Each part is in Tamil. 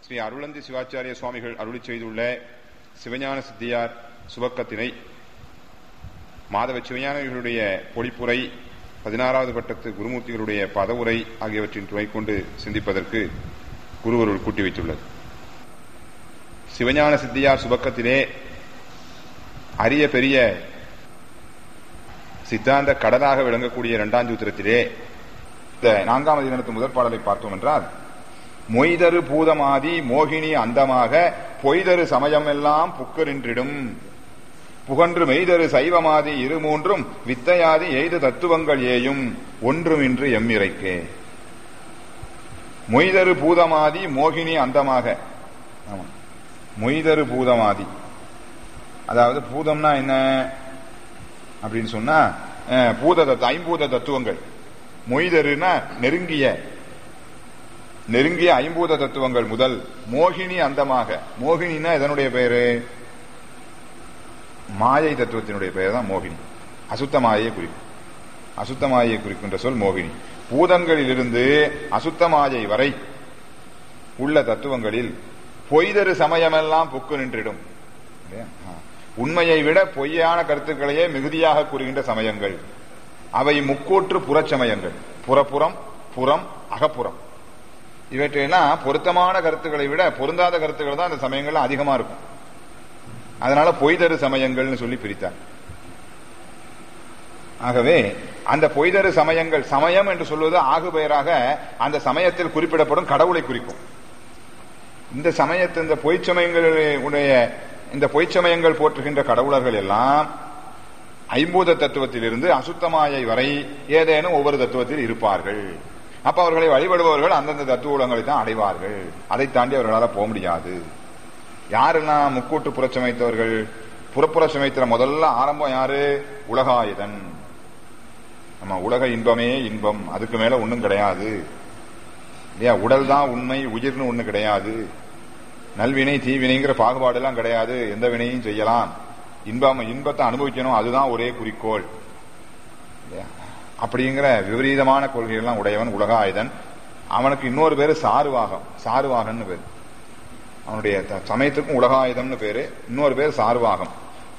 ஸ்ரீ அருளந்தி சிவாச்சாரிய சுவாமிகள் அருளி செய்துள்ள சிவஞான சித்தியார் சுபக்கத்தினை மாதவ சிவஞானிகளுடைய பொழிப்புரை பதினாறாவது பட்டத்து குருமூர்த்திகளுடைய பதவுரை ஆகியவற்றின் துணை கொண்டு சிந்திப்பதற்கு குருவருள் கூட்டி வைத்துள்ளது சிவஞான சித்தியார் சுபக்கத்திலே அரிய பெரிய சித்தாந்த கடலாக விளங்கக்கூடிய இரண்டாம் சூத்திரத்திலே இந்த நான்காம் அதிகாரத்து முதற் பாடலை பார்த்தோம் என்றால் மொய்தரு பூதமாதி மோகினி அந்தமாக பொய்தரு சமயமெல்லாம் புக்கரின்றிடும் புகன்று மெய்தரு சைவமாதி இரு மூன்றும் வித்தையாதி எய்து தத்துவங்கள் ஏயும் ஒன்றுமின்று எம்மிரைக்கே மொய்தரு பூதமாதி மோகினி அந்தமாக ஆமா. மொய்தரு பூதமாதி அதாவது பூதம்னா என்ன அப்படின்னு சொன்னா அஹ், பூத தத்துவ ஐம்பூத தத்துவங்கள் மொய்தருனா நெருங்கிய நெருங்கிய ஐம்பூத தத்துவங்கள் முதல் மோகினி அந்தமாக மோகினினா இதனுடைய பெயரு மாயை தத்துவத்தினுடைய பெயர் தான் மோகினி அசுத்த மாயை குறிக்கும் அசுத்த மாயை குறிக்கின்ற சொல் மோகினி பூதங்களிலிருந்து அசுத்த மாயை வரை உள்ள தத்துவங்களில் பொய்தரு சமயமெல்லாம் புக்கு நின்றிடும் இல்லையா? ஆ. உண்மையை விட பொய்யான கருத்துக்களையே மிகுதியாக கூறுகின்ற சமயங்கள் அவை முக்கூற்று புறச்சமயங்கள் புறப்புறம் புறம் அகப்புறம் இவற்றையெல்லாம் பொருத்தமான கருத்துக்களை விட பொருந்தாத கருத்துக்கள் தான் அந்த சமயங்கள்ல அதிகமா இருக்கும் அதனால பொய்தரு சமயங்கள்னு சொல்லி பிரித்தார் ஆகவே அந்த பொய்தரு சமயங்கள் சமயம் என்று சொல்வது ஆகு பெயராக அந்த சமயத்தில் குறிப்பிடப்படும் கடவுளை குறிக்கும் இந்த சமயத்து இந்த பொய்ச்சமயங்களுடைய இந்த பொய்ச்சமயங்கள் போற்றுகின்ற கடவுளர்கள் எல்லாம் ஐம்பூத தத்துவத்திலிருந்து அசுத்தமாயை வரை ஏதேனும் ஒவ்வொரு தத்துவத்தில் இருப்பார்கள் அப்ப அவர்களை வழிபடுபவர்கள் அந்தந்த தத்துவங்களை தான் அடைவார்கள் அதை தாண்டி அவர்களால் போக முடியாது யாரெல்லாம் முக்கூட்டு புறச்சமைத்தவர்கள் புறப்புற சமயத்துல முதல்ல ஆரம்பம் யாரு உலகாயுதன் நம்ம உலக இன்பமே இன்பம் அதுக்கு மேல ஒண்ணும் கிடையாது இல்லையா உடல் தான் உண்மை உயிர்னு ஒண்ணு கிடையாது நல்வினை தீவினைங்கிற பாகுபாடு எல்லாம் கிடையாது எந்த வினையும் செய்யலாம் இன்பம் இன்பத்தை அனுபவிக்கணும் அதுதான் ஒரே குறிக்கோள் இல்லையா? அப்படிங்கிற விபரீதமான கொள்கையெல்லாம் உடையவன் உலகாயுதன் அவனுக்கு இன்னொரு பேரு சாருவாகம் சாருவாகன்னு பேரு அவனுடைய த- சமயத்துக்கும் உலகாயுதம்னு பேரு இன்னொரு பேர் சார்வாகம்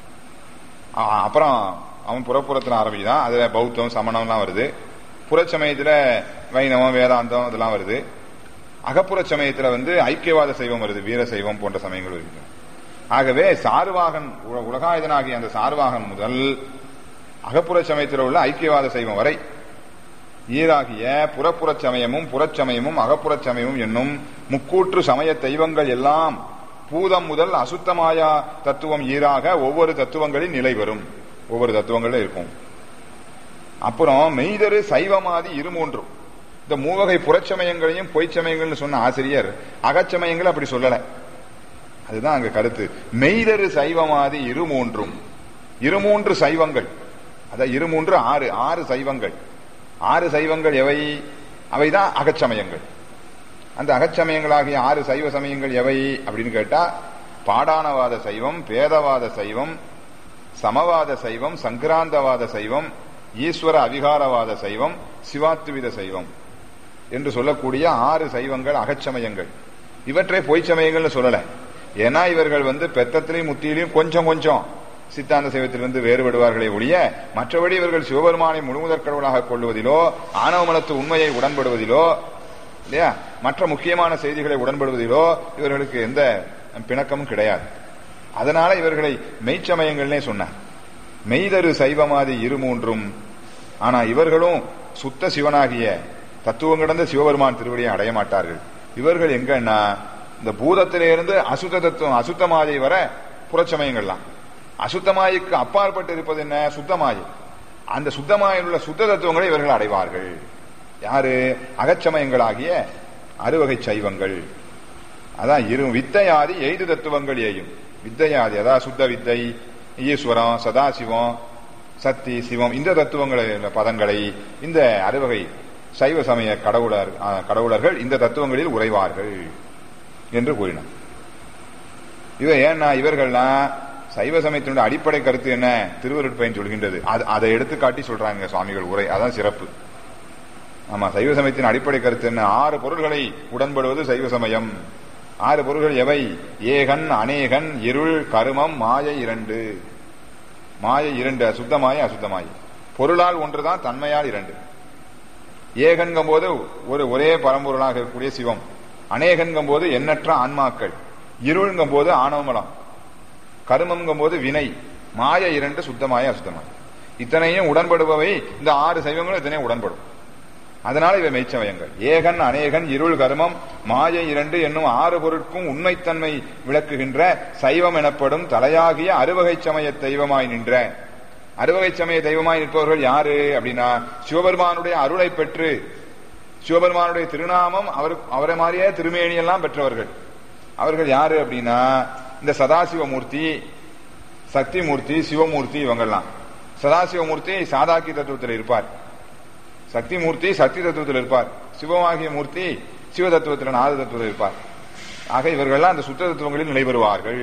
அ- அப்புறம் அவன் புறப்புறத்துல ஆரம்பிச்சுதான் அதுல பௌத்தம் சமணம்லாம் வருது புறச்சமயத்துல வைணவம் வேதாந்தம் இதெல்லாம் வருது அகப்புற சமயத்துல வந்து ஐக்கியவாத சைவம் வருது வீர சைவம் போன்ற சமயங்கள் வருது ஆகவே சார்வாகன் உல- உலகாயுதனாகிய அந்த சார்வாகன் முதல் அகப்புற சமயத்தில் உள்ள ஐக்கியவாத சைவம் வரை ஈராகிய புறப்புறச் சமயமும் புறச்சமயமும் அகப்புறச் சமயமும் என்னும் முக்கூற்று சமய தெய்வங்கள் எல்லாம் பூதம் முதல் அசுத்தமாயா தத்துவம் ஈராக ஒவ்வொரு தத்துவங்களின் நிலை வரும் ஒவ்வொரு தத்துவங்கள்ல இருக்கும் அப்புறம் மெய்தரு சைவமாதி இருமூன்றும் இந்த மூவகை புறச்சமயங்களையும் பொய்ச்சமயங்கள்னு சொன்ன ஆசிரியர் அகச்சமயங்கள் அப்படி சொல்லல அதுதான் அங்க கருத்து மெய்தரு சைவமாதி இருமூன்றும் இருமூன்று சைவங்கள் அதான் இருமூன்று ஆறு ஆறு சைவங்கள் ஆறு சைவங்கள் எவை அவைதான் அகச்சமயங்கள் அந்த அகச்சமயங்களாகிய ஆறு சைவ சமயங்கள் எவை அப்படின்னு கேட்டா பாடானவாத சைவம் பேதவாத சைவம் சமவாத சைவம் சங்கிராந்தவாத சைவம் ஈஸ்வர அவிகாரவாத சைவம் சிவாத்துவித சைவம் என்று சொல்லக்கூடிய ஆறு சைவங்கள் அகச்சமயங்கள் இவற்றை பொய்ச்சமயங்கள்னு சொல்லல ஏன்னா இவர்கள் வந்து பெத்தத்திலையும் முத்தியிலையும் கொஞ்சம் கொஞ்சம் சித்தாந்த சைவத்திலிருந்து வேறுபடுவார்களே ஒழிய மற்றபடி இவர்கள் சிவபெருமானை முழுமுதற் கடவுளாக கொள்வதிலோ ஆணவ மனத்து உண்மையை உடன்படுவதிலோ இல்லையா மற்ற முக்கியமான செய்திகளை உடன்படுவதிலோ இவர்களுக்கு எந்த பிணக்கமும் கிடையாது அதனால இவர்களை மெய்ச்சமயங்கள்னே சொன்னார் மெய்தரு சைவமாதி இருமூன்றும் ஆனா இவர்களும் சுத்த சிவனாகிய தத்துவம் கிடந்த சிவபெருமான் திருவடியை அடைய மாட்டார்கள் இவர்கள் எங்கன்னா இந்த பூதத்திலிருந்து அசுத்த தத்துவம் அசுத்தமாயை வர புறச்சமயங்கள்லாம் அசுத்தமாய்க்கு அப்பாற்பட்டு இருப்பது என்ன சுத்தமாயை அந்த சுத்தமாயில் உள்ள சுத்த தத்துவங்களை இவர்கள் அடைவார்கள் யாரு அகச்சமயங்களாகிய அறுவகை சைவங்கள் அதான் இரு வித்தையாதி எய்து தத்துவங்கள் ஏயும் வித்தையாதி அதாவது சுத்த வித்தை ஈஸ்வரம் சதாசிவம் சக்தி சிவம் இந்த தத்துவங்களை இந்த பதங்களை இந்த அறுவகை சைவ சமய கடவுளர் ஆ, கடவுளர்கள் இந்த தத்துவங்களில் உறைவார்கள் என்று கூறினார் இவ ஏன்னா இவர்கள்லாம் சைவ சமயத்தினுடைய அடிப்படை கருத்து என்ன திருவருட்பயன் சொல்கின்றது அது அதை எடுத்து காட்டி சொல்றாங்க சுவாமிகள் உரை அதான் சிறப்பு ஆமா சைவ சமயத்தின் அடிப்படை கருத்து என்ன ஆறு பொருள்களை உடன்படுவது சைவ சமயம் ஆறு பொருள்கள் எவை ஏகன் அநேகன் இருள் கருமம் மாயை இரண்டு மாயை இரண்டு சுத்தமாய அசுத்தமாய் பொருளால் ஒன்றுதான் தன்மையால் இரண்டு ஏகன்கும் போது ஒரு ஒரே பரம்பொருளாக இருக்கக்கூடிய சிவம் அநேகன்கும் போது எண்ணற்ற ஆன்மாக்கள் இருள்ங்கும் போது ஆணவமலம் கருமங்கும் போது வினை மாய இரண்டு சுத்தமாய அசுத்தமாய் இத்தனையும் உடன்படுபவை இந்த ஆறு சைவங்களும் இத்தனையும் உடன்படும் அதனால இவை மெய்ச்சமயங்கள் ஏகன் அநேகன் இருள் கருமம் மாய இரண்டு என்னும் ஆறு பொருட்கும் உண்மைத்தன்மை விளக்குகின்ற சைவம் எனப்படும் தலையாகிய அறுவகை சமய தெய்வமாய் நின்ற அறுவகை சமய தெய்வமாய் நிற்பவர்கள் யாரு அப்படின்னா சிவபெருமானுடைய அருளை பெற்று சிவபெருமானுடைய திருநாமம் அவர் அவரை மாதிரியே திருமேனியெல்லாம் பெற்றவர்கள் அவர்கள் யாரு அப்படின்னா இந்த சதாசிவமூர்த்தி சக்தி மூர்த்தி சிவமூர்த்தி இவங்கெல்லாம் சதாசிவமூர்த்தி சாதாக்கி தத்துவத்தில் இருப்பார் சக்தி மூர்த்தி சக்தி தத்துவத்தில் இருப்பார் சிவமாகிய மூர்த்தி சிவ தத்துவத்தில் நாத தத்துவத்தில் இருப்பார் ஆக இவர்கள்லாம் அந்த சுத்த தத்துவங்களில் நிலை பெறுவார்கள்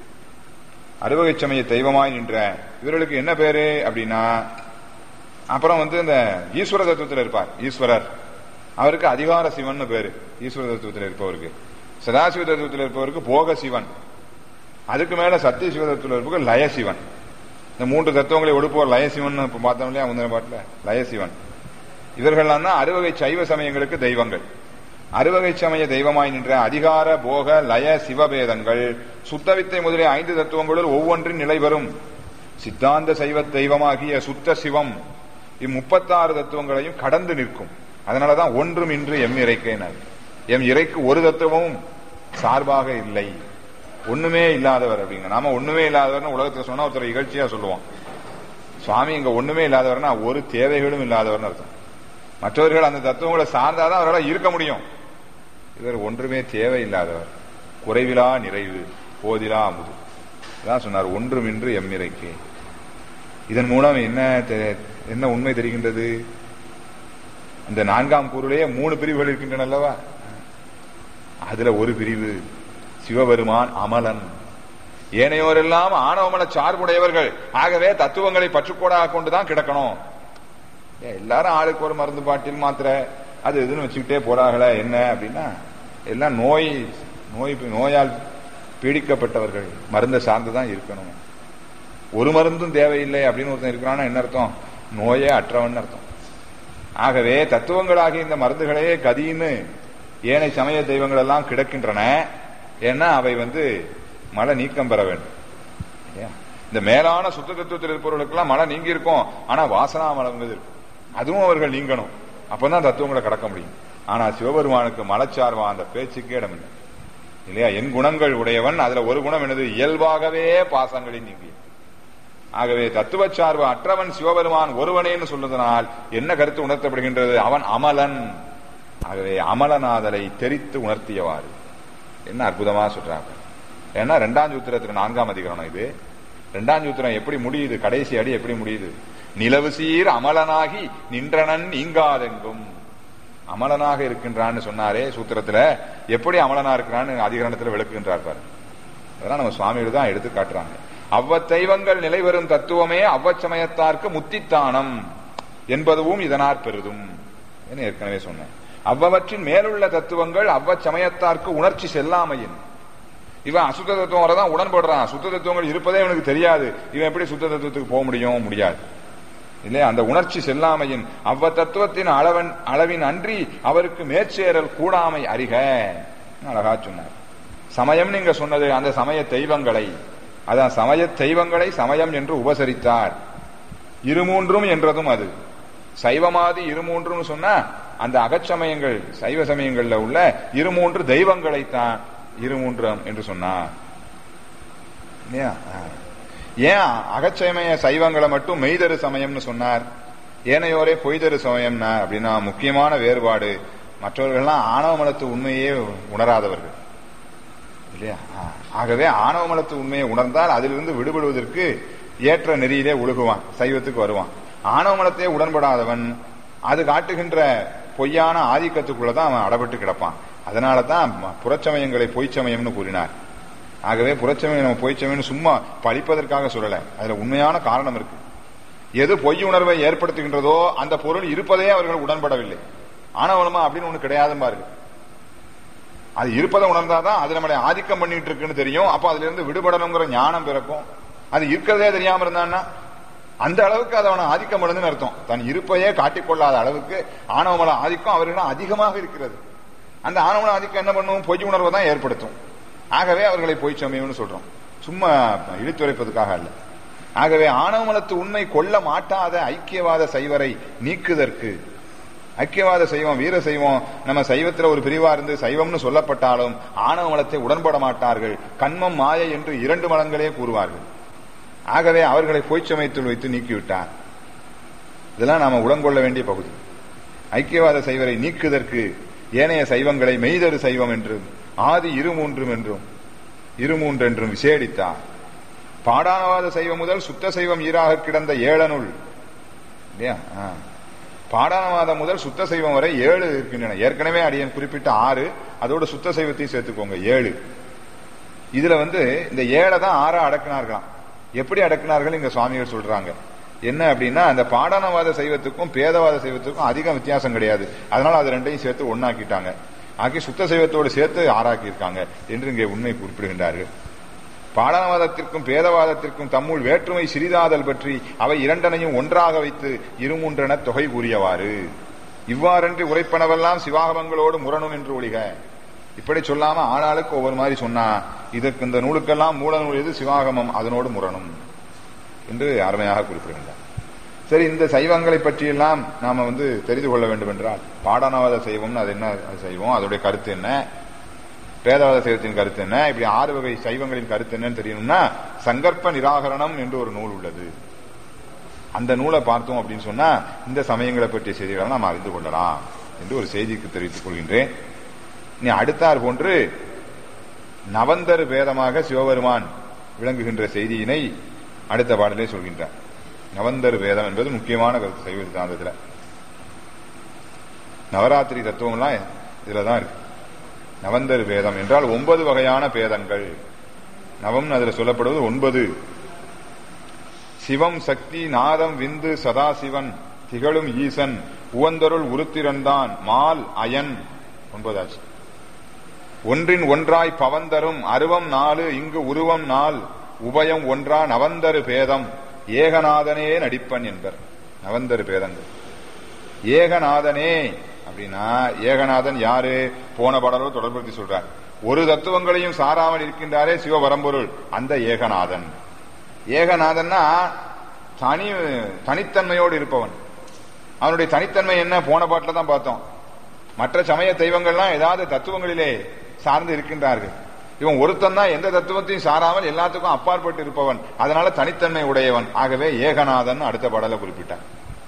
அறுவகை சமய தெய்வமாய் நின்ற இவர்களுக்கு என்ன பேரு அப்படின்னா அப்புறம் வந்து இந்த ஈஸ்வர தத்துவத்தில் இருப்பார் ஈஸ்வரர் அவருக்கு அதிகார சிவன் பேரு ஈஸ்வர தத்துவத்தில் இருப்பவருக்கு சதாசிவ தத்துவத்தில் இருப்பவருக்கு போக சிவன் அதுக்கு மேல சத்திய சிவ தத்துவத்தில் இருப்பவருக்கு லயசிவன் இந்த மூன்று தத்துவங்களை ஒடுப்போர் லயசிவன் இப்ப பார்த்தோம் இல்லையா முந்தின பாட்டுல லயசிவன் இவர்கள்லாம் தான் அறுவகை சைவ சமயங்களுக்கு தெய்வங்கள் அறுவகை சமய தெய்வமாய் நின்ற அதிகார போக லய சிவபேதங்கள் சுத்தவித்தை முதலிய ஐந்து தத்துவங்களுள் ஒவ்வொன்றின் நிலை வரும் சித்தாந்த சைவ தெய்வமாகிய சுத்த சிவம் இம்முப்பத்தாறு தத்துவங்களையும் கடந்து நிற்கும் அதனாலதான் ஒன்றும் இன்று எம் இறைக்கினர் எம் இறைக்கு ஒரு தத்துவமும் சார்பாக இல்லை ஒண்ணுமே இல்லாதவர் அப்படிங்க நாம ஒண்ணுமே இல்லாதவர்னு உலகத்துல சொன்னா ஒருத்தர் இகழ்ச்சியா சொல்லுவோம் சுவாமி இங்க ஒண்ணுமே இல்லாதவர்னா ஒரு தேவைகளும் இல்லாதவர்னு அர்த்தம் மற்றவர்கள் அந்த தத்துவங்களை சார்ந்தாதான் அவரால் இருக்க முடியும் இவர் ஒன்றுமே தேவையில்லாதவர் குறைவிலா நிறைவு போதிலா அமுது அதான் சொன்னார் ஒன்றுமின்று எம்மிரைக்கு இதன் மூலம் என்ன தெ- என்ன உண்மை தெரிகின்றது இந்த நான்காம் கூறுலேயே மூணு பிரிவுகள் இருக்கின்றன அல்லவா அதுல ஒரு பிரிவு சிவபெருமான் அமலன் ஏனையோரெல்லாம் ஆணவமல சார்புடையவர்கள் ஆகவே தத்துவங்களை பற்றுக்கோடாக கொண்டுதான் கிடக்கணும் ஏன் எல்லாரும் ஆளுக்கு ஒரு மருந்து பாட்டில் மாத்திரை அது இதுன்னு வச்சுக்கிட்டே போறாங்களே என்ன அப்படின்னா எல்லாம் நோய் நோய் நோயால் பீடிக்கப்பட்டவர்கள் மருந்தை சார்ந்துதான் இருக்கணும் ஒரு மருந்தும் தேவையில்லை அப்படின்னு ஒருத்தன் இருக்கிறான்னா என்ன அர்த்தம் நோயே அற்றவன் அர்த்தம் ஆகவே தத்துவங்களாகிய இந்த மருந்துகளே கதின்னு ஏனை சமய தெய்வங்கள் எல்லாம் கிடக்கின்றன ஏன்னா அவை வந்து மழை நீக்கம் பெற வேண்டும் இல்லையா? இந்த மேலான சுத்த தத்துவத்தில் இருப்பவர்களுக்கெல்லாம் மழை நீங்கி இருக்கும் ஆனா வாசனா மலங்கிறது இருக்கும் அதுவும் அவர்கள் நீங்கணும் அப்பதான் தத்துவங்களை கடக்க முடியும் ஆனா சிவபெருமானுக்கு மலச்சார்வா அந்த பேச்சுக்கே இடமில்லை இல்லையா என் குணங்கள் உடையவன் அதுல ஒரு குணம் என்னது இயல்பாகவே பாசங்களின் நீங்கி ஆகவே தத்துவச்சார்பு அற்றவன் சிவபெருமான் ஒருவனேன்னு சொல்வதனால் என்ன கருத்து உணர்த்தப்படுகின்றது அவன் அமலன் ஆகவே அமலநாதலை தெரித்து உணர்த்தியவாறு என்ன அற்புதமா சொல்றாங்க ஏன்னா ரெண்டாம் சூத்திரத்துக்கு நான்காம் அதிகரணம் இது ரெண்டாம் சூத்திரம் எப்படி முடியுது கடைசி அடி எப்படி முடியுது நிலவு சீர் அமலனாகி நின்றனன் நீங்காதெங்கும் அமலனாக இருக்கின்றான்னு சொன்னாரே சூத்திரத்துல எப்படி அமலனா இருக்கிறான்னு அதிகரணத்துல விளக்குகின்றார் பாரு அதெல்லாம் நம்ம சுவாமிகள் தான் எடுத்து காட்டுறாங்க அவ்வத்தெய்வங்கள் நிலைவரும் தத்துவமே அவ்வச்சமயத்தார்க்கு முத்தித்தானம் என்பதுவும் இதனார் பெரிதும் என ஏற்கனவே சொன்னேன் அவ்வவற்றின் மேலுள்ள தத்துவங்கள் அவ்வச்சமயத்தார்க்கு உணர்ச்சி செல்லாமையின் இவன் அசுத்த தத்துவம் வரதான் உடன்படுறான் சுத்த தத்துவங்கள் இருப்பதே இவனுக்கு தெரியாது இவன் எப்படி சுத்த தத்துவத்துக்கு போக முடியும் முடியாது இல்லையா அந்த உணர்ச்சி செல்லாமையின் அவ்வ தத்துவத்தின் அளவன் அளவின் அன்றி அவருக்கு மேற்சேரல் கூடாமை அறிக அழகா சொன்னார் சமயம் நீங்க சொன்னது அந்த சமய தெய்வங்களை அதான் சமய தெய்வங்களை சமயம் என்று உபசரித்தார் இருமூன்றும் என்றதும் அது சைவமாதி இருமூன்றும் சொன்னா அந்த அகச்சமயங்கள் சைவ சமயங்கள்ல உள்ள இருமூன்று தெய்வங்களைத்தான் இருமூன்றம் என்று சொன்னார் இல்லையா? ஆ. ஏன் அகச்சமய சைவங்களை மட்டும் மெய்தரு சமயம்னு சொன்னார் ஏனையோரே பொய்தரு சமயம்னா அப்படின்னா முக்கியமான வேறுபாடு மற்றவர்கள்லாம் ஆணவ மலத்து உண்மையே உணராதவர்கள் இல்லையா ஆ. ஆகவே ஆணவ மலத்து உண்மையை உணர்ந்தால் அதிலிருந்து விடுபடுவதற்கு ஏற்ற நெறியிலே ஒழுகுவான் சைவத்துக்கு வருவான் ஆணவ மலத்தையே உடன்படாதவன் அது காட்டுகின்ற பொய்யான ஆதிக்கத்துக்குள்ளதான் அவன் அடப்பட்டு கிடப்பான் அதனால தான் புறச்சமயங்களை பொய்ச்சமயம்னு கூறினார் ஆகவே புறச்சமயம் நம்ம பொய்ச்சமயம்னு சும்மா பழிப்பதற்காக சொல்லல அதுல உண்மையான காரணம் இருக்கு எது பொய் உணர்வை ஏற்படுத்துகின்றதோ அந்த பொருள் இருப்பதே அவர்கள் உடன்படவில்லை ஆணவலமா அப்படின்னு ஒண்ணு கிடையாது பாருங்க அது இருப்பதை உணர்ந்தாதான் அது நம்மளை ஆதிக்கம் பண்ணிட்டு இருக்குன்னு தெரியும் அப்ப அதுல இருந்து விடுபடணுங்கிற ஞானம் பிறக்கும் அது இருக்கிறதே தெரியாம இருந்தான்னா அந்த அளவுக்கு அதை அவனை ஆதிக்கம் பண்ணுதுன்னு அர்த்தம் தன் இருப்பையே காட்டிக்கொள்ளாத அளவுக்கு ஆணவமல ஆதிக்கம் அவர்களிடம் அதிகமாக இருக்கிறது அந்த ஆணவமல ஆதிக்கம் என்ன பண்ணும் பொய் உணர்வை தான் ஏற்படுத்தும் ஆகவே அவர்களை பொய் சமயம்னு சொல்றோம் சும்மா இழுத்துரைப்பதுக்காக அல்ல ஆகவே ஆணவமலத்து உண்மை கொள்ள மாட்டாத ஐக்கியவாத சைவரை நீக்குதற்கு ஐக்கியவாத சைவம் வீர சைவம் நம்ம சைவத்துல ஒரு பிரிவா இருந்து சைவம்னு சொல்லப்பட்டாலும் ஆணவ மலத்தை உடன்பட மாட்டார்கள் கண்மம் மாயை என்று இரண்டு மலங்களே கூறுவார்கள் ஆகவே அவர்களை பொய்ச்சமயத்தில் வைத்து நீக்கிவிட்டார் இதெல்லாம் நாம உடன்கொள்ள வேண்டிய பகுதி ஐக்கியவாத சைவரை நீக்குதற்கு ஏனைய சைவங்களை மெய்தரு சைவம் என்றும் ஆதி இருமூன்றும் என்றும் இருமூன்று என்றும் விசேடித்தார் பாடானவாத சைவம் முதல் சுத்த சைவம் ஈராக கிடந்த ஏழனுள் இல்லையா ஆ. பாடானவாதம் முதல் சுத்த சைவம் வரை ஏழு இருக்கின்றன ஏற்கனவே அடியன் குறிப்பிட்ட ஆறு அதோட சுத்த சைவத்தையும் சேர்த்துக்கோங்க ஏழு இதுல வந்து இந்த ஏழை தான் ஆறா அடக்கினார்களாம் எப்படி அடக்கினார்கள் இங்க சுவாமிகள் சொல்றாங்க என்ன அப்படின்னா அந்த பாடானவாத சைவத்துக்கும் பேதவாத சைவத்துக்கும் அதிக வித்தியாசம் கிடையாது அதனால அது ரெண்டையும் சேர்த்து ஒன்னாக்கிட்டாங்க ஆக்கி சுத்த சைவத்தோடு சேர்த்து ஆறாக்கி இருக்காங்க என்று இங்கே உண்மை குறிப்பிடுகின்றார்கள் பாடானவாதத்திற்கும் பேதவாதத்திற்கும் தம்முள் வேற்றுமை சிறிதாதல் பற்றி அவை இரண்டனையும் ஒன்றாக வைத்து இருமூன்றென தொகை கூறியவாறு இவ்வாறன்றி உரைப்பனவெல்லாம் சிவாகமங்களோடு முரணும் என்று ஒழிக இப்படி சொல்லாம ஆளாளுக்கு ஒவ்வொரு மாதிரி சொன்னா இதற்கு இந்த நூலுக்கெல்லாம் மூல நூல் எது சிவாகமம் அதனோடு முரணும் என்று அருமையாக குறிப்பிடுகின்றார் சரி இந்த சைவங்களை பற்றியெல்லாம் நாம வந்து தெரிந்து கொள்ள வேண்டும் என்றால் பாடானவாத சைவம்னு அது என்ன சைவம் அதோடைய கருத்து என்ன பேதவாத சைவத்தின் கருத்து என்ன இப்படி ஆறு வகை சைவங்களின் கருத்து என்னன்னு தெரியணும்னா சங்கற்ப நிராகரணம் என்று ஒரு நூல் உள்ளது அந்த நூலை பார்த்தோம் அப்படின்னு சொன்னா இந்த சமயங்களை பற்றிய செய்திகளை நாம் அறிந்து கொள்ளலாம் என்று ஒரு செய்திக்கு தெரிவித்துக் கொள்கின்றேன் நீ அடுத்தார் போன்று நவந்தர் வேதமாக சிவபெருமான் விளங்குகின்ற செய்தியினை அடுத்த பாடலே சொல்கின்றார் நவந்தர் வேதம் என்பது முக்கியமான கருத்து சைவ சித்தாந்தத்துல நவராத்திரி தத்துவம்லாம் இதுலதான் இருக்கு நவந்தர் வேதம் என்றால் ஒன்பது வகையான பேதங்கள் நவம் அதுல சொல்லப்படுவது ஒன்பது சிவம் சக்தி நாதம் விந்து சதாசிவன் திகழும் ஈசன் உவந்தருள் உருத்திரன்தான் மால் அயன் ஒன்பதாச்சு ஒன்றின் ஒன்றாய் பவந்தரும் அருவம் நாலு இங்கு உருவம் நாள் உபயம் ஒன்றா நவந்தரு பேதம் ஏகநாதனே நடிப்பன் என்பர் நவந்தரு பேதங்கள் ஏகநாதனே அப்படின்னா ஏகநாதன் யாரு போன பாடலோ தொடர்படுத்தி சொல்றார் ஒரு தத்துவங்களையும் சாராமல் இருக்கின்றாரே சிவபரம்பொருள் அந்த ஏகநாதன் ஏகநாதன்னா தனி தனித்தன்மையோடு இருப்பவன் அவனுடைய தனித்தன்மை என்ன போன பாட்டில தான் பார்த்தோம் மற்ற சமய தெய்வங்கள்லாம் ஏதாவது தத்துவங்களிலே சார்ந்து இருக்கின்றார்கள் இவன் ஒருத்தன் தான் எந்த தத்துவத்தையும் சாராமல் எல்லாத்துக்கும் அப்பாற்பட்டு இருப்பவன் அதனால தனித்தன்மை உடையவன் ஆகவே ஏகநாதன் அடுத்த பாடல குறிப்பிட்டான்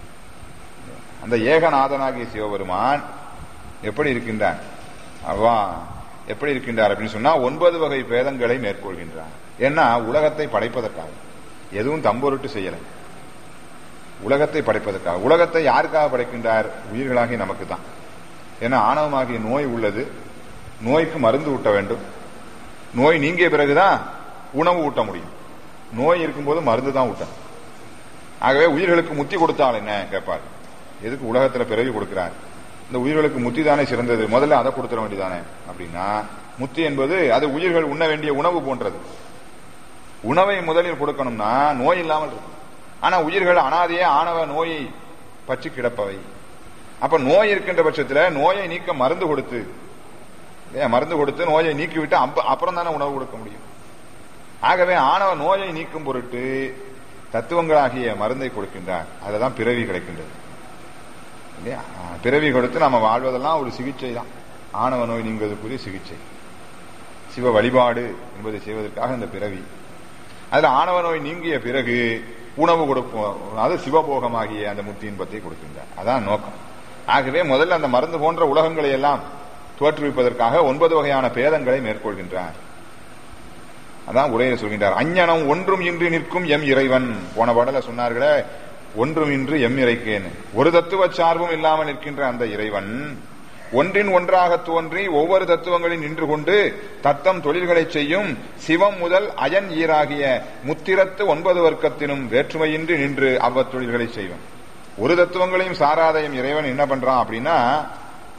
அந்த ஏகநாதனாகிய சிவபெருமான் எப்படி இருக்கின்றான் அவா எப்படி இருக்கின்றார் அப்படின்னு சொன்னா ஒன்பது வகை பேதங்களை மேற்கொள்கின்றார் ஏன்னா உலகத்தை படைப்பதற்காக எதுவும் தம்பொருட்டு செய்யல உலகத்தை படைப்பதற்காக உலகத்தை யாருக்காக படைக்கின்றார் உயிர்களாகி நமக்கு தான் ஏன்னா ஆணவமாகிய நோய் உள்ளது நோய்க்கு மருந்து ஊட்ட வேண்டும் நோய் நீங்கிய பிறகுதான் உணவு ஊட்ட முடியும் நோய் இருக்கும்போது மருந்து தான் ஊட்டணும் ஆகவே உயிர்களுக்கு முத்தி கொடுத்தால் என்ன கேட்பார் எதுக்கு உலகத்துல பிறவி கொடுக்கிறார் இந்த உயிர்களுக்கு முத்தி தானே சிறந்தது முதல்ல அதை கொடுத்துட வேண்டியதானே அப்படின்னா முத்தி என்பது அது உயிர்கள் உண்ண வேண்டிய உணவு போன்றது உணவை முதலில் கொடுக்கணும்னா நோய் இல்லாமல் இருக்கும் ஆனா உயிர்கள் அனாதையே ஆணவ நோயை பற்றி கிடப்பவை அப்ப நோய் இருக்கின்ற பட்சத்துல நோயை நீக்க மருந்து கொடுத்து இல்லையா மருந்து கொடுத்து நோயை நீக்கிவிட்டு அப்ப- அப்புறம் தானே உணவு கொடுக்க முடியும் ஆகவே ஆணவ நோயை நீக்கும் பொருட்டு தத்துவங்களாகிய மருந்தை கொடுக்கின்றார் அதுதான் பிறவி கிடைக்கின்றது இல்லையா ஆ, பிறவி கொடுத்து நம்ம வாழ்வதெல்லாம் ஒரு சிகிச்சை தான் ஆணவ நோய் நீங்குவதற்குரிய சிகிச்சை சிவ வழிபாடு என்பதை செய்வதற்காக இந்த பிறவி அதுல ஆணவ நோய் நீங்கிய பிறகு உணவு கொடுப்போம் அது சிவபோகமாகிய அந்த முத்தி இன்பத்தை கொடுக்கின்றார் அதான் நோக்கம் ஆகவே முதல்ல அந்த மருந்து போன்ற உலகங்களை எல்லாம் தோற்றுவிப்பதற்காக ஒன்பது வகையான பேதங்களை மேற்கொள்கின்றார் அதான் உரையை சொல்கின்றார் அஞ்ஞனம் ஒன்றும் இன்றி நிற்கும் எம் இறைவன் போன பாடல சொன்னார்களே ஒன்றும் இன்று எம் இறைக்கேன் ஒரு தத்துவ சார்பும் இல்லாமல் நிற்கின்ற அந்த இறைவன் ஒன்றின் ஒன்றாக தோன்றி ஒவ்வொரு தத்துவங்களில் நின்று கொண்டு தத்தம் தொழில்களை செய்யும் சிவம் முதல் அயன் ஈராகிய முத்திரத்து ஒன்பது வர்க்கத்தினும் வேற்றுமையின்றி நின்று அவ்வத்தொழில்களை செய்வோம் ஒரு தத்துவங்களையும் சாராதையும் இறைவன் என்ன பண்றான் அப்படின்னா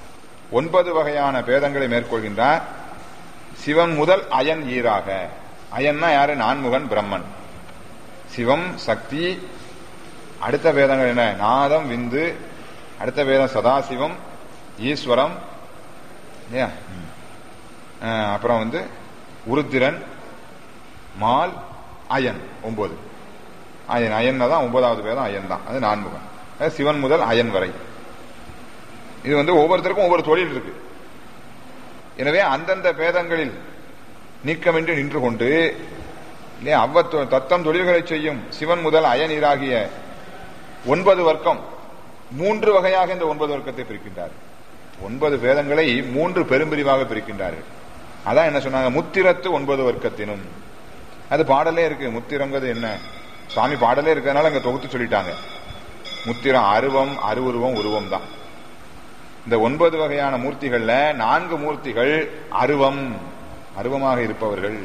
ஒன்பது வகையான பேதங்களை மேற்கொள்கின்றார் சிவன் முதல் அயன் ஈராக அயன்னா யாரு நான்முகன் பிரம்மன் சிவம் சக்தி அடுத்த வேதங்கள் என்ன நாதம் விந்து அடுத்த வேதம் சதாசிவம் ஈஸ்வரம் இல்லையா அஹ் அப்புறம் வந்து உருத்திரன் மால் அயன் ஒன்பது அயன் அயன் தான் ஒன்பதாவது வேதம் அயன் தான் அது நான்முகன் அது சிவன் முதல் அயன் வரை இது வந்து ஒவ்வொருத்தருக்கும் ஒவ்வொரு தொழில் இருக்கு எனவே அந்தந்த பேதங்களில் நீக்கமின்றி நின்று கொண்டு இல்லையா அவ்வ தத்தம் தொழில்களை செய்யும் சிவன் முதல் அயனீராகிய ஒன்பது வர்க்கம் மூன்று வகையாக இந்த ஒன்பது வர்க்கத்தை பிரிக்கின்றார் ஒன்பது வேதங்களை மூன்று பெரும்பிரிவாக பிரிக்கின்றார்கள் அதான் என்ன சொன்னாங்க முத்திரத்து ஒன்பது வர்க்கத்தினும் அது பாடலே இருக்கு முத்திரங்கிறது என்ன சுவாமி பாடலே இருக்கிறதுனால அங்க தொகுத்து சொல்லிட்டாங்க முத்திரம் அருவம் அருவுருவம் உருவம் தான் இந்த ஒன்பது வகையான மூர்த்திகள்ல நான்கு மூர்த்திகள் அருவம் அருவமாக இருப்பவர்கள்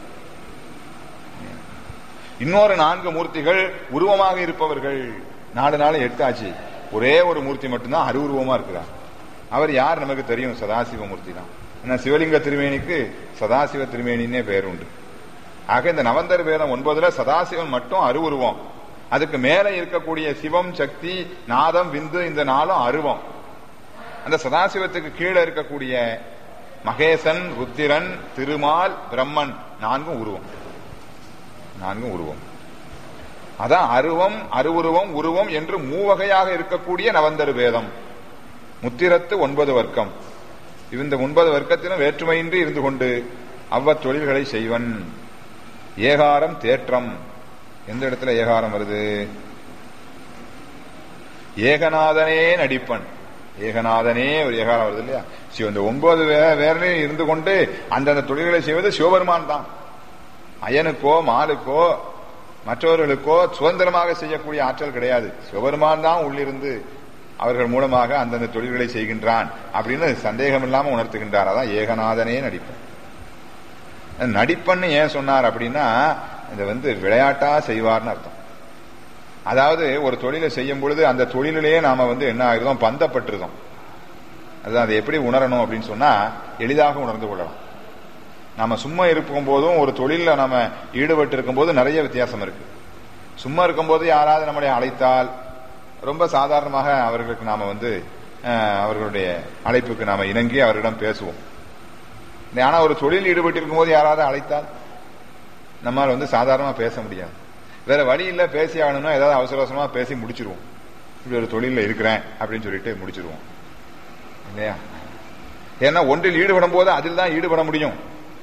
இன்னொரு நான்கு மூர்த்திகள் உருவமாக இருப்பவர்கள் நாலு நாள் எட்டு ஆச்சு ஒரே ஒரு மூர்த்தி மட்டும்தான் அருவுருவமா இருக்கிறார் அவர் யார் நமக்கு தெரியும் சதாசிவ மூர்த்தி தான் ஏன்னா சிவலிங்க திருமேனிக்கு சதாசிவ திருமேனின்னே பேர் உண்டு ஆக இந்த நவந்தர் வேதம் ஒன்பதுல சதாசிவன் மட்டும் அருவுருவம் அதுக்கு மேல இருக்கக்கூடிய சிவம் சக்தி நாதம் விந்து இந்த நாளும் அருவம் அந்த சதாசிவத்துக்கு கீழே இருக்கக்கூடிய மகேசன் ருத்திரன் திருமால் பிரம்மன் நான்கும் உருவம் நான்கும் உருவம் அதான் அருவம் அருவுருவம் உருவம் என்று மூவகையாக இருக்கக்கூடிய நவந்தரு வேதம் முத்திரத்து ஒன்பது வர்க்கம் இந்த ஒன்பது வர்க்கத்திலும் வேற்றுமையின்றி இருந்து கொண்டு அவ்வ தொழில்களை செய்வன் ஏகாரம் தேற்றம் எந்த இடத்துல ஏகாரம் வருது ஏகநாதனே நடிப்பன் ஏகநாதனே ஒரு ஏகாரம் வருது இல்லையா சிவ இந்த ஒன்பது வேறனே இருந்து கொண்டு அந்தந்த தொழில்களை செய்வது சிவபெருமான் தான் அயனுக்கோ மாலுக்கோ மற்றவர்களுக்கோ சுதந்திரமாக செய்யக்கூடிய ஆற்றல் கிடையாது சிவபெருமான் தான் உள்ளிருந்து அவர்கள் மூலமாக அந்தந்த தொழில்களை செய்கின்றான் அப்படின்னு சந்தேகம் இல்லாம உணர்த்துகின்றார் அதான் ஏகநாதனே நடிப்பன் நடிப்பன்னு ஏன் சொன்னார் அப்படின்னா இதை வந்து விளையாட்டா செய்வார்னு அர்த்தம் அதாவது ஒரு தொழிலை செய்யும் பொழுது அந்த தொழிலிலேயே நாம வந்து என்ன ஆயிருந்தோம் பந்தப்பட்டிருந்தோம் அதான் அதை எப்படி உணரணும் அப்படின்னு சொன்னா எளிதாக உணர்ந்து கொள்ளலாம் நாம சும்மா இருக்கும் போதும் ஒரு தொழில நாம ஈடுபட்டு இருக்கும் போது நிறைய வித்தியாசம் இருக்கு சும்மா இருக்கும்போது யாராவது நம்மளை அழைத்தால் ரொம்ப சாதாரணமாக அவர்களுக்கு நாம வந்து அவர்களுடைய அழைப்புக்கு நாம இணங்கி அவரிடம் பேசுவோம் ஆனா ஒரு தொழில் ஈடுபட்டு இருக்கும் போது யாராவது அழைத்தால் நம்மால் வந்து சாதாரணமா பேச முடியாது வேற வழி இல்ல பேசி ஆகணும்னா ஏதாவது அவசர அவசரமா பேசி முடிச்சிருவோம் இப்படி ஒரு தொழில இருக்கிறேன் அப்படின்னு சொல்லிட்டு முடிச்சிருவோம் இல்லையா ஏன்னா ஒன்றில் ஈடுபடும் போது அதில் தான் ஈடுபட முடியும்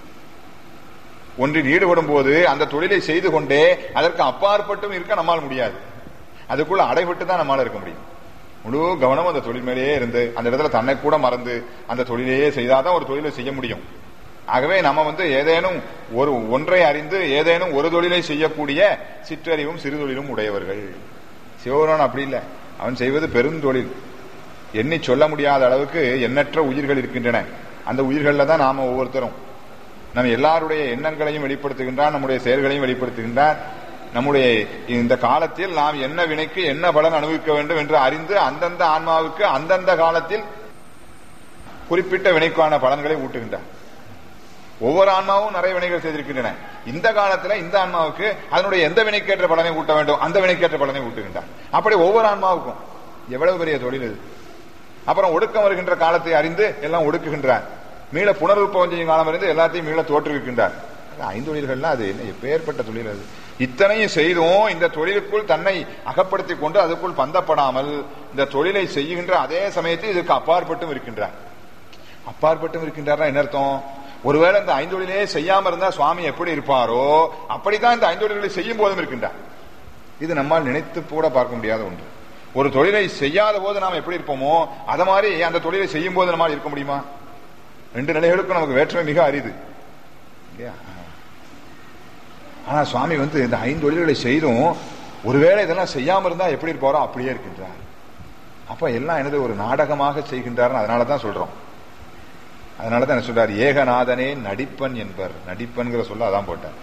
ஒன்றில் ஈடுபடும் போது அந்த தொழிலை செய்து கொண்டே அதற்கு அப்பாற்பட்டும் இருக்க நம்மால் முடியாது அதுக்குள்ள அடைபட்டு தான் நம்மால இருக்க முடியும் முழு கவனம் அந்த தொழில் மேலேயே இருந்து அந்த இடத்துல தன்னை கூட மறந்து அந்த தொழிலையே செய்தாதான் ஒரு தொழிலை செய்ய முடியும் ஆகவே நம்ம வந்து ஏதேனும் ஒரு ஒன்றை அறிந்து ஏதேனும் ஒரு தொழிலை செய்யக்கூடிய சிற்றறிவும் சிறு தொழிலும் உடையவர்கள் சிவபெருமான் அப்படி இல்லை அவன் செய்வது பெருந்தொழில் எண்ணி சொல்ல முடியாத அளவுக்கு எண்ணற்ற உயிர்கள் இருக்கின்றன அந்த உயிர்கள்ல தான் நாம ஒவ்வொருத்தரும் நம்ம எல்லாருடைய எண்ணங்களையும் வெளிப்படுத்துகின்றான் நம்முடைய செயல்களையும் வெளிப்படுத்துகின்றான் நம்முடைய இந்த காலத்தில் நாம் என்ன வினைக்கு என்ன பலன் அனுபவிக்க வேண்டும் என்று அறிந்து அந்தந்த ஆன்மாவுக்கு அந்தந்த காலத்தில் குறிப்பிட்ட வினைக்கான பலன்களை ஊட்டுகின்றார் ஒவ்வொரு ஆன்மாவும் நிறைய வினைகள் செய்திருக்கின்றன இந்த காலத்துல இந்த ஆன்மாவுக்கு அதனுடைய எந்த வினைக்கேற்ற பலனை ஊட்ட வேண்டும் அந்த வினைக்கேற்ற பலனை ஊட்டுகின்றார் அப்படி ஒவ்வொரு ஆன்மாவுக்கும் எவ்வளவு பெரிய தொழில் இது அப்புறம் ஒடுக்கம் வருகின்ற காலத்தை அறிந்து எல்லாம் ஒடுக்குகின்றார் மீள புனருற்பவம் செய்யும் காலம் அறிந்து எல்லாத்தையும் மீள தோற்றுவிக்கின்றார் ஐந்தொழில்கள்லாம் அது என்ன எப்பேற்பட்ட தொழில் அது இத்தனையும் செய்தும் இந்த தொழிலுக்குள் தன்னை அகப்படுத்திக் கொண்டு அதுக்குள் பந்தப்படாமல் இந்த தொழிலை செய்கின்ற அதே சமயத்தில் இதுக்கு அப்பாற்பட்டும் இருக்கின்றார் அப்பாற்பட்டும் இருக்கின்றார் என்ன அர்த்தம் ஒருவேளை இந்த ஐந்தொழிலே செய்யாம இருந்தா சுவாமி எப்படி இருப்பாரோ அப்படித்தான் இந்த ஐந்தொழில்களை செய்யும் போதும் இருக்கின்றார் இது நம்மால் நினைத்து கூட பார்க்க முடியாத ஒன்று ஒரு தொழிலை செய்யாத போது நாம் எப்படி இருப்போமோ அத மாதிரி அந்த தொழிலை செய்யும் போது நம்மால் இருக்க முடியுமா ரெண்டு நிலைகளுக்கும் நமக்கு வேற்றுமை மிக அரிது இல்லையா ஆனா சுவாமி வந்து இந்த ஐந்து தொழில்களை செய்தும் ஒருவேளை இதெல்லாம் செய்யாம இருந்தா எப்படி இருப்பாரோ அப்படியே இருக்கின்றார் அப்ப எல்லாம் எனது ஒரு நாடகமாக செய்கின்றார் அதனாலதான் சொல்றோம் அதனாலதான் என்ன சொல்றார் ஏகநாதனே நடிப்பன் என்பர் நடிப்பன்கிற சொல்ல அதான் போட்டார்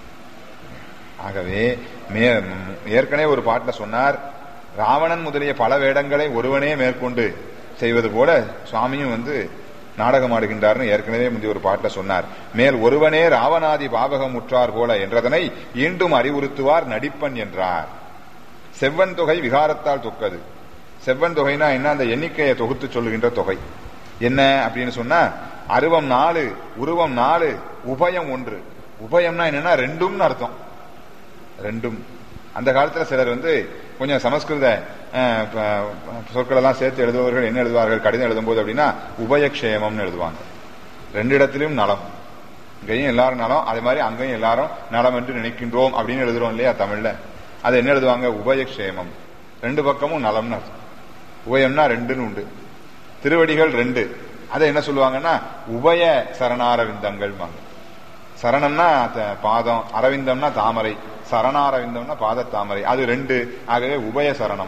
ஆகவே ஏற்கனவே ஒரு பாட்டில் சொன்னார் ராவணன் முதலிய பல வேடங்களை ஒருவனே மேற்கொண்டு செய்வது போல சுவாமியும் வந்து நாடகம் ஆடுகின்றார்னு ஏற்கனவே முந்தைய ஒரு பாட்டுல சொன்னார் மேல் ஒருவனே ராவணாதி பாவகம் உற்றார் போல என்றதனை ஈண்டும் அறிவுறுத்துவார் நடிப்பன் என்றார் செவ்வன் தொகை விகாரத்தால் தொக்கது செவ்வன் தொகைனா என்ன அந்த எண்ணிக்கையை தொகுத்து சொல்லுகின்ற தொகை என்ன அப்படின்னு சொன்னா அருவம் நாலு உருவம் நாலு உபயம் ஒன்று உபயம்னா என்னன்னா ரெண்டும்னு அர்த்தம் ரெண்டும் அந்த காலத்துல சிலர் வந்து கொஞ்சம் சமஸ்கிருத அஹ், ப- சொற்கள் எல்லாம் சேர்த்து எழுதுபவர்கள் என்ன எழுதுவார்கள் கடிதம் எழுதும்போது அப்படின்னா உபயக்ஷேமம்னு எழுதுவாங்க ரெண்டு இடத்திலும் நலம் இங்கேயும் எல்லாரும் நலம் அதே மாதிரி அங்கேயும் எல்லாரும் நலம் என்று நினைக்கின்றோம் அப்படின்னு எழுதுறோம் இல்லையா தமிழ்ல அது என்ன எழுதுவாங்க உபயக்ஷேமம் ரெண்டு பக்கமும் நலம்னு அர்த்தம் உபயம்னா ரெண்டுன்னு உண்டு திருவடிகள் ரெண்டு அதை என்ன சொல்லுவாங்கன்னா உபய சரணாரவிந்தங்கள் சரணம்னா த- பாதம் அரவிந்தம்னா தாமரை சரணாரவிந்தம்னா பாத தாமரை அது ரெண்டு ஆகவே உபய சரணம்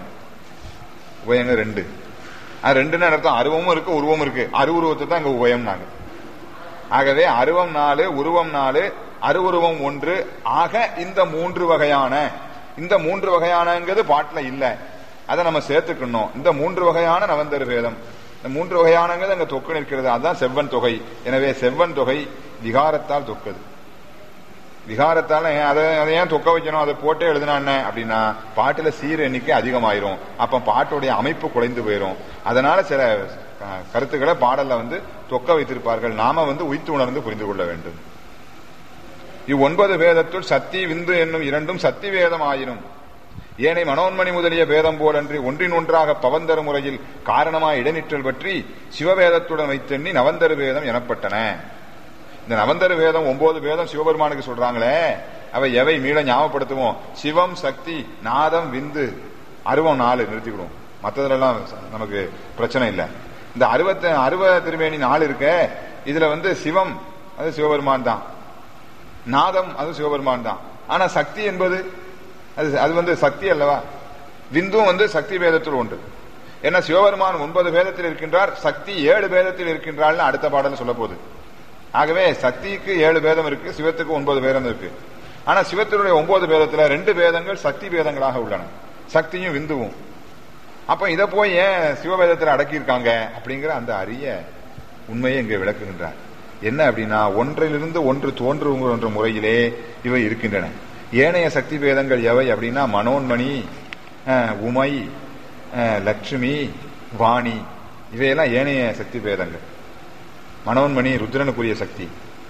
உபயங்க ரெண்டு அது ரெண்டுன்னு அர்த்தம் அருவமும் இருக்கு உருவமும் இருக்கு அருவுருவத்தை தான் இங்க உபயம்னாங்க ஆகவே அருவம் நாலு உருவம் நாலு அருவுருவம் ஒன்று ஆக இந்த மூன்று வகையான இந்த மூன்று வகையானங்கிறது பாட்டுல இல்ல அதை நம்ம சேர்த்துக்கணும் இந்த மூன்று வகையான நவந்தரு வேதம் இந்த மூன்று வகையானங்கிறது அங்க தொக்கு நிற்கிறது அதுதான் செவ்வன் தொகை எனவே செவ்வன் தொகை விகாரத்தால் தொக்குது விகாரத்தால ஏன் அதை அதை ஏன் தொக்க வைக்கணும் அதை போட்டே எழுதுனா என்ன அப்படின்னா பாட்டுல சீர் எண்ணிக்கை அதிகமாயிரும் அப்ப பாட்டுடைய அமைப்பு குறைந்து போயிரும் அதனால சில அஹ், கருத்துக்களை பாடல்ல வந்து தொக்க வைத்திருப்பார்கள் நாம வந்து உய்த்து உணர்ந்து புரிந்து கொள்ள வேண்டும் இவ்வொன்பது வேதத்துள் சத்தி விந்து என்னும் இரண்டும் சத்தி வேதம் ஆயினும் ஏனை மனோன்மணி முதலிய வேதம் போலன்றி ஒன்றின் ஒன்றாக பவந்தரு முறையில் காரணமாய் இடைநிற்றல் பற்றி சிவவேதத்துடன் வைத்தெண்ணி நவந்தரு வேதம் எனப்பட்டன இந்த நவந்தரு வேதம் ஒன்பது வேதம் சிவபெருமானுக்கு சொல்றாங்களே அவை எவை மீள ஞாபகப்படுத்துவோம் சிவம் சக்தி நாதம் விந்து அருவம் நாலு நிறுத்திக்கிடுவோம் மற்றதுலாம் நமக்கு பிரச்சனை இல்லை இந்த அறுபத்த அருவ திருவேணி நாலு இருக்க இதுல வந்து சிவம் அது சிவபெருமான் தான் நாதம் அது சிவபெருமான் தான் ஆனா சக்தி என்பது அது அது வந்து சக்தி அல்லவா விந்தும் வந்து சக்தி வேதத்தில் உண்டு ஏன்னா சிவபெருமான் ஒன்பது வேதத்தில் இருக்கின்றார் சக்தி ஏழு வேதத்தில் இருக்கின்றாள்னு அடுத்த பாடல் சொல்ல போகுது ஆகவே சக்திக்கு ஏழு வேதம் இருக்கு சிவத்துக்கு ஒன்பது வேதம் இருக்கு ஆனா சிவத்தினுடைய ஒன்பது வேதத்துல ரெண்டு வேதங்கள் சக்தி வேதங்களாக உள்ளன சக்தியும் விந்துவும் அப்ப இத போய் ஏன் சிவவேதத்துல அடக்கியிருக்காங்க அப்படிங்கிற அந்த அரிய உண்மையை இங்கே விளக்குகின்றார் என்ன அப்படின்னா ஒன்றிலிருந்து ஒன்று தோன்றுகின்ற முறையிலே இவை இருக்கின்றன ஏனைய சக்தி வேதங்கள் எவை அப்படின்னா மனோன்மணி அஹ், உமை அஹ், லட்சுமி வாணி இவையெல்லாம் ஏனைய சக்தி வேதங்கள் மனோன்மணி ருத்ரனுக்குரிய சக்தி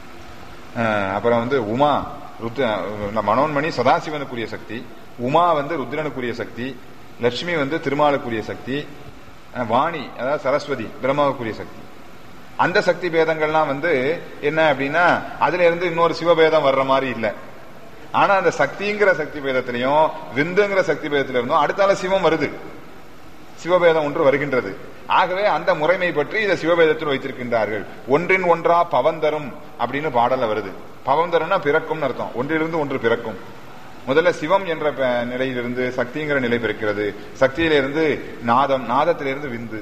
அஹ், அப்புறம் வந்து உமா ருத்ர மனோன்மணி சதாசிவனுக்குரிய சக்தி உமா வந்து ருத்ரனுக்குரிய சக்தி லட்சுமி வந்து திருமாலுக்குரிய சக்தி அஹ், வாணி அதாவது சரஸ்வதி பிரம்மாவுக்குரிய சக்தி அந்த சக்தி பேதங்கள்லாம் வந்து என்ன அப்படின்னா அதுல இருந்து இன்னொரு சிவபேதம் வர்ற மாதிரி இல்ல ஆனா அந்த சக்திங்கிற சக்தி பேதத்திலையும் விந்துங்கிற சக்தி பேதத்தில இருந்தும் அடுத்தால சிவம் வருது சிவபேதம் ஒன்று வருகின்றது ஆகவே அந்த முறைமை பற்றி இதை சிவபேதத்தில் வைத்திருக்கின்றார்கள் ஒன்றின் ஒன்றா பவந்தரும் அப்படின்னு பாடல வருது பவந்தரம்னா பிறக்கும்னு அர்த்தம் ஒன்றிலிருந்து ஒன்று பிறக்கும் முதல்ல சிவம் என்ற ப- நிலையிலிருந்து சக்திங்கிற நிலை பிறக்கிறது சக்தியிலிருந்து நாதம் நாதத்திலிருந்து விந்து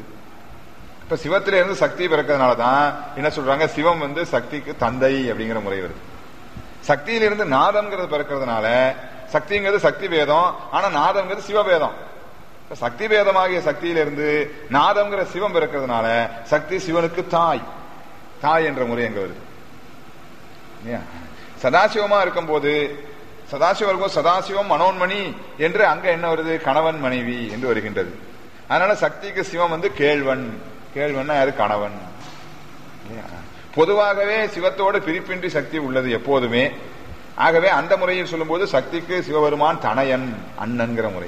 இப்ப சிவத்திலிருந்து சக்தி பிறக்கிறதுனாலதான் என்ன சொல்றாங்க சிவம் வந்து சக்திக்கு தந்தை அப்படிங்கிற முறை வருது சக்தியிலிருந்து நாதம்ங்கிறது பிறக்கிறதுனால சக்திங்கிறது சக்தி வேதம் ஆனா நாதம்ங்கிறது சிவவேதம் இப்ப சக்தி வேதமாகிய சக்தியிலிருந்து நாதம்ங்கிற சிவம் பிறக்கிறதுனால சக்தி சிவனுக்கு தாய் தாய் என்ற முறை அங்க வருது இல்லையா? சதாசிவமா இருக்கும்போது சதாசிவம் இருக்கும் சதாசிவம் மனோன்மணி என்று அங்க என்ன வருது கணவன் மனைவி என்று வருகின்றது அதனால சக்திக்கு சிவம் வந்து கேழ்வன் கேழ்வன்னா யாரு கணவன் இல்லையா? பொதுவாகவே சிவத்தோடு பிரிப்பின்றி சக்தி உள்ளது எப்போதுமே ஆகவே அந்த முறையில் சொல்லும்போது சக்திக்கு சிவபெருமான் தனையன் அண்ணன்கிற முறை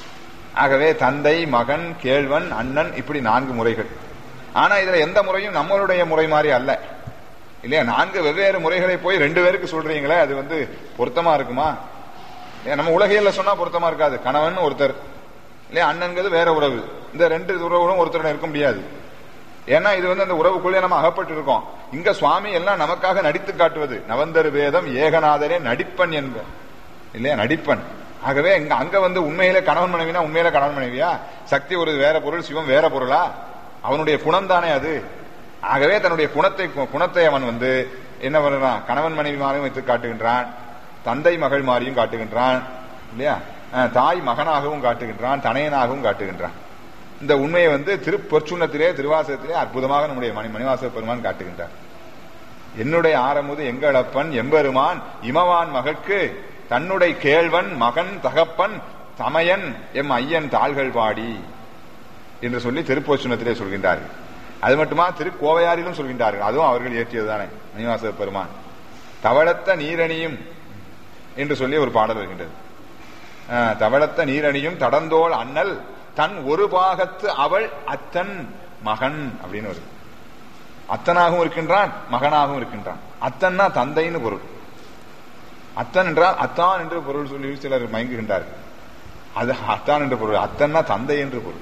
ஆகவே தந்தை மகன் கேழ்வன் அண்ணன் இப்படி நான்கு முறைகள் ஆனா இதுல எந்த முறையும் நம்மளுடைய முறை மாதிரி அல்ல இல்லையா நான்கு வெவ்வேறு முறைகளை போய் ரெண்டு பேருக்கு சொல்றீங்களே அது வந்து பொருத்தமா இருக்குமா இல்லையா, நம்ம உலகையில சொன்னா பொருத்தமா இருக்காது கணவன் ஒருத்தர் இல்லையா அண்ணன்கிறது வேற உறவு இந்த ரெண்டு உறவுகளும் ஒருத்தர் இருக்க முடியாது ஏன்னா இது வந்து அந்த உறவுக்குள்ளே நம்ம அகப்பட்டு இருக்கோம் இங்க சுவாமி எல்லாம் நமக்காக நடித்து காட்டுவது நவந்தரு வேதம் ஏகநாதரே நடிப்பன் என்ப இல்லையா நடிப்பன் ஆகவே இங்க அங்க வந்து உண்மையிலே கணவன் மனைவினா உண்மையில கணவன் மனைவியா சக்தி ஒரு வேற பொருள் சிவம் வேற பொருளா அவனுடைய குணம் தானே அது ஆகவே தன்னுடைய குணத்தை குணத்தை அவன் வந்து என்ன பண்ணுறான் கணவன் மனைவி மாதிரியும் வைத்து காட்டுகின்றான் தந்தை மகள் மாதிரியும் காட்டுகின்றான் இல்லையா அஹ் தாய் மகனாகவும் காட்டுகின்றான் தனையனாகவும் காட்டுகின்றான் இந்த உண்மையை வந்து திருப்பொற்சுண்ணத்திலே திருவாசகத்திலே அற்புதமாக நம்முடைய மணி மணிவாசக பெருமான் காட்டுகின்றார் என்னுடைய ஆரமுது எங்களப்பன் எம்பெருமான் இமவான் மகற்கு தன்னுடைய கேழ்வன் மகன் தகப்பன் தமையன் எம் ஐயன் தாள்கள் பாடி என்று சொல்லி திருப்போச்சுனத்திலே சொல்கின்றார்கள் அது மட்டுமா திருக்கோவையாரிலும் சொல்கின்றார்கள் அதுவும் அவர்கள் இயற்றியதுதானே மணிவாசக பெருமான் தவளத்த நீரணியும் என்று சொல்லி ஒரு பாடல் வருகின்றது ஆஹ், தவளத்த நீரணியும் தடந்தோள் அண்ணல் தன் ஒரு பாகத்து அவள் அத்தன் மகன் அப்படின்னு வருது அத்தனாகவும் இருக்கின்றான் மகனாகவும் இருக்கின்றான் அத்தன்னா தந்தைன்னு பொருள் அத்தன் என்றால் அத்தான் என்று பொருள் சொல்லி சிலர் மயங்குகின்றார்கள் அது அத்தான் என்று பொருள் அத்தன்னா தந்தை என்று பொருள்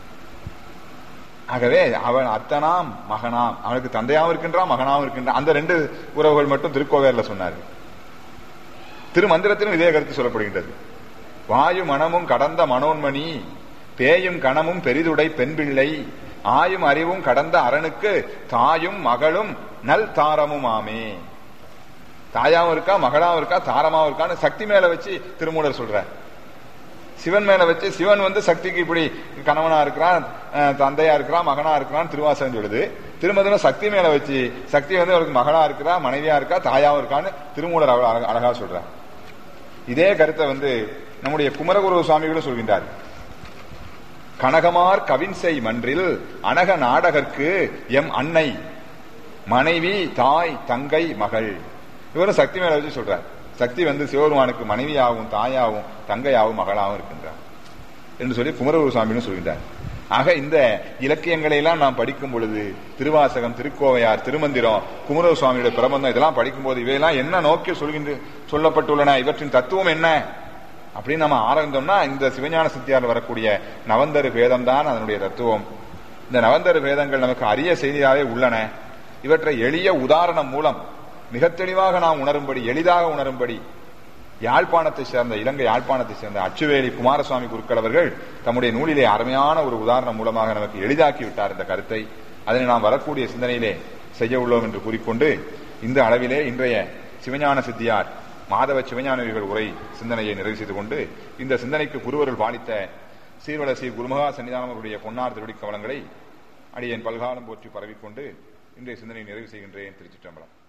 ஆகவே அவன் அத்தனாம் மகனாம் அவனுக்கு தந்தையாவும் இருக்கின்றான் மகனாவும் இருக்கின்றான் அந்த ரெண்டு உறவுகள் மட்டும் திருக்கோவேரில் சொன்னார்கள் திருமந்திரத்திலும் இதே கருத்து சொல்லப்படுகின்றது வாயு மனமும் கடந்த மனோன்மணி பேயும் கணமும் பெரிதுடை பெண் பிள்ளை ஆயும் அறிவும் கடந்த அரணுக்கு தாயும் மகளும் நல் தாரமும் ஆமே தாயாவும் இருக்கா மகளாவும் இருக்கா தாரமாவும் இருக்கான்னு சக்தி மேல வச்சு திருமூலர் சொல்றார் சிவன் மேல வச்சு சிவன் வந்து சக்திக்கு இப்படி கணவனா இருக்கிறான் அஹ், தந்தையா இருக்கிறான் மகனா இருக்கிறான் திருவாசகம் சொல்லுது திருமதிரம் சக்தி மேல வச்சு சக்தி வந்து அவருக்கு மகளா இருக்கிறா மனைவியா இருக்கா தாயாவும் இருக்கான்னு திருமூலர் அவ்வளவு அழகா- அழகா சொல்றார் இதே கருத்தை வந்து நம்முடைய குமரகுரு சுவாமிகளும் சொல்கின்றார் கனகமார் கவின்செய் மன்றில் அனக நாடகர்க்கு எம் அன்னை மனைவி தாய் தங்கை மகள் இவரும் சக்தி மேல வச்சு சொல்றார் சக்தி வந்து சிவபெருமானுக்கு மனைவியாகவும் தாயாகவும் தங்கையாகவும் மகளாகவும் இருக்கின்றார் என்று சொல்லி குமரகுரு சுவாமியும் சொல்கின்றார் ஆக இந்த இலக்கியங்களை எல்லாம் நாம் படிக்கும் பொழுது திருவாசகம் திருக்கோவையார் திருமந்திரம் குமரகுரு சுவாமியுடைய பிரபந்தம் இதெல்லாம் படிக்கும்போது இவையெல்லாம் என்ன நோக்கி சொல்கின்ற சொல்லப்பட்டுள்ளன இவற்றின் தத்துவம் என்ன அப்படின்னு நம்ம ஆராய்ந்தோம்னா இந்த சிவஞான சித்தியார் வரக்கூடிய நவந்தரு வேதம் தான் அதனுடைய தத்துவம் இந்த நவந்தரு வேதங்கள் நமக்கு அரிய செய்தியாகவே உள்ளன இவற்றை எளிய உதாரணம் மூலம் மிக தெளிவாக நாம் உணரும்படி எளிதாக உணரும்படி யாழ்ப்பாணத்தை சேர்ந்த இலங்கை யாழ்ப்பாணத்தை சேர்ந்த அச்சுவேலி குமாரசுவாமி குருக்கள் அவர்கள் தம்முடைய நூலிலே அருமையான ஒரு உதாரணம் மூலமாக நமக்கு எளிதாக்கி விட்டார் இந்த கருத்தை அதனை நாம் வரக்கூடிய சிந்தனையிலே செய்ய உள்ளோம் என்று கூறிக்கொண்டு இந்த அளவிலே இன்றைய சிவஞான சித்தியார் மாதவ சிவஞானிகள் உரை சிந்தனையை நிறைவு செய்து கொண்டு இந்த சிந்தனைக்கு குருவர்கள் பாலித்த சீர்வல சீர் குருமகா சன்னிதானம் அவருடைய பொன்னார் திருடி கவலங்களை அடியேன் பல்காலம் போற்றி பரவிக்கொண்டு இன்றைய சிந்தனை நிறைவு செய்கின்றேன் திருச்சிற்றம்பலம்